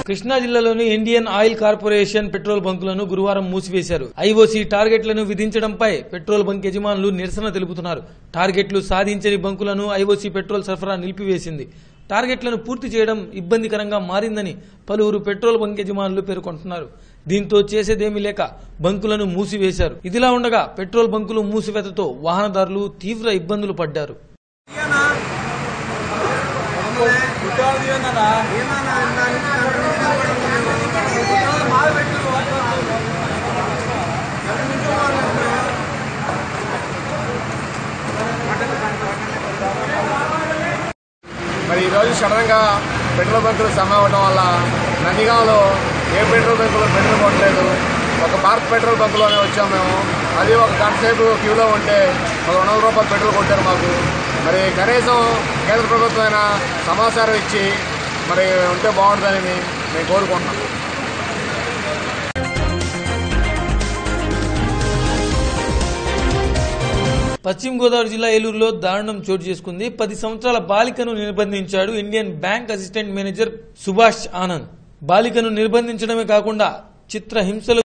కృష్ణా జిల్లాలోని Indian Oil Corporation petrol బంకులను గురువారం మూసివేశారు ఐఓసీ టార్గెట్లను విధించడంపై పెట్రోల్ బంక్ యజమానులు నిరసన తెలుపుతున్నారు టార్గెట్లు సాధించని బంకులను ఐఓసీ పెట్రోల్ సరఫరా నిలిపివేసింది టార్గెట్లను పూర్తి చేయడం ఇబ్బందికరంగా మారిందని పలువురు పెట్రోల్ బంక్ యజమానులు పేర్కొంటున్నారు దీంతో చేసేదేమీ లేక బంకులను మూసివేశారు ఇదిలా ఉండగా పెట్రోల్ బంకులు మూసివేతతో వాహనదారులు తీవ్ర ఇబ్బందులు పడ్డారు మరి ఈరోజు సడన్గా పెట్రోల్ బంకులు సమ్మె అవ్వడం వల్ల నందిగాంలో ఏ పెట్రోల్ బంకులో పెట్రోల్ కొట్టలేదు ఒక భారత్ పెట్రోల్ బంకులోనే వచ్చాము మేము అది ఒక గంట సేపు క్యూలో ఉంటే ఒక రెండు వందల రూపాయలు పెట్రోల్ కొట్టారు మాకు మరి కనీసం కేంద్ర ప్రభుత్వం అయినా సమాచారం ఇచ్చి మరి ఉంటే బాగుంటుందని మేము కోరుకుంటున్నాం పశ్చిమ గోదావరి జిల్లా ఏలూరులో దారుణం చోటు చేసుకుంది పది సంవత్సరాల బాలికను నిర్బంధించాడు Indian Bank assistant manager Subhash Anand బాలికను నిర్బంధించడమే కాకుండా చిత్రహింసలు